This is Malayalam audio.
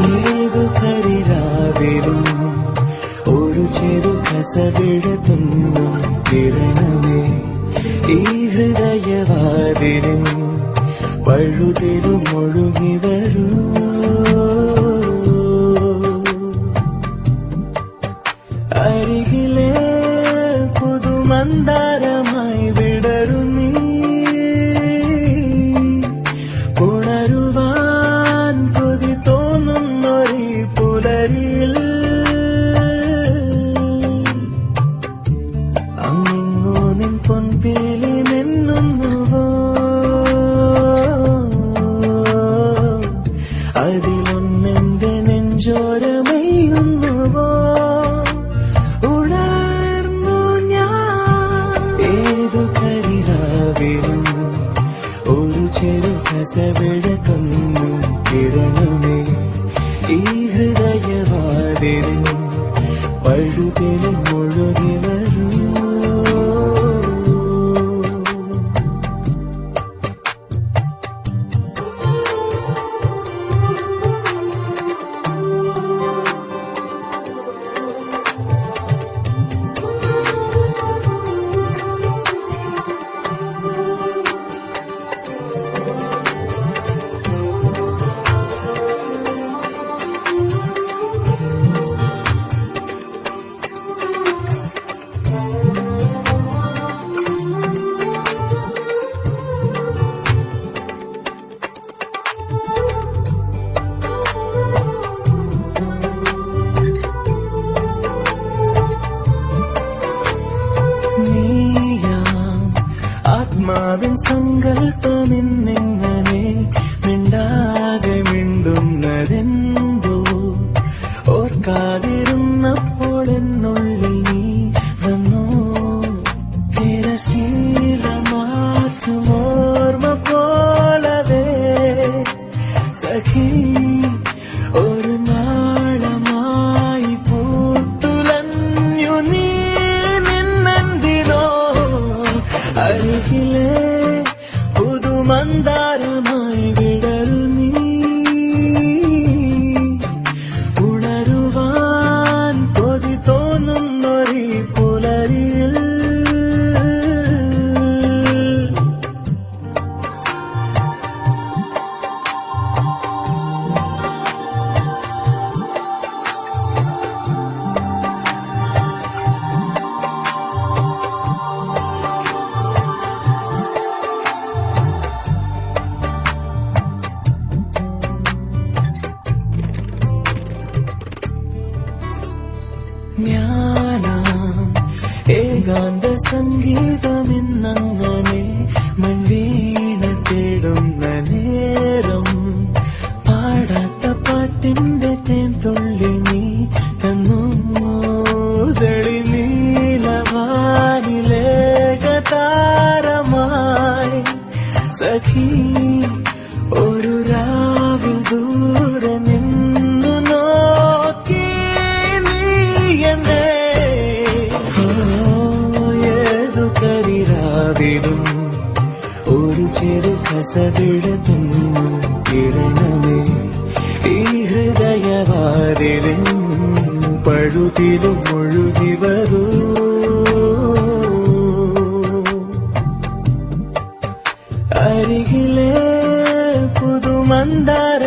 ഏതു കരിരാവിലും ഒരു ചെറു കസവിഴത്തുന്നും കിരണമേ ഈ ഹൃദയവാതിലും പഴുതിലും ഒഴുകി വരൂ അരികിലെ പുതുമന്ദാരമായി വിടരു നീ ഉണരുവാൻ കൊതി തോന്നുന്നൊരു പുലരിയിൽ അങ്ങിങ്ങോ നിൻ പൊൻപേലി നിന്നുന്നുവോ അതിലൊന്നെന്റെ നെഞ്ചോരമയുന്നുവോ ഉണർന്നു ഞാൻ ഏതു കരിരാവിലും ഒരു ചെറു കസവിഴക്കൊന്നും കിരണമേ ഈ ഹൃദയവാതിലും പഴുതിലും ഒഴുകി വരൂ നീയാം ആത്മാവിൻ സങ്കല്പമെന്നെങ്ങനെ മിണ്ടാതെ മിണ്ടുന്നതെന്തോ ഓർക്കാതിരുന്നപ്പോൾ എന്നുള്ളിൽ നീ വന്നോ തിരശീല മാറ്റും ഓർമ്മ പോലവേ സഖി ഒരു നാളമായി പൂത്തുലഞ്ഞു നീ നിന്നെന്തിനോ അരികിലെ പുതുമന്ദാരമായി വിടരു നീ ഉണരുവാൻ കൊതി തോന്നുന്നൊരു പുലരിയിൽ ഞാനാം ഏകാന്ത സംഗീതമെന്നങ്ങനെ മൺവീണ തേടുന്ന നേരം പാടാത്ത പാട്ടിന്റെ തേൻ തുള്ളി നീ തന്നു തെളി നീലവാനിലേകതാരമായി സഖി ഒരു രാവിൽ ദൂരെ നിന്നു നോക്കി നീ എന്നെ ഓ, ഏതു കരിരാവിലും ഒരു ചെറു കസവിഴത്തുന്നു കിരണമേ ഈ ഹൃദയവാതിലും പഴുതിലും ഒഴുകി വരൂ അരികിലെ പുതുമന്ദാര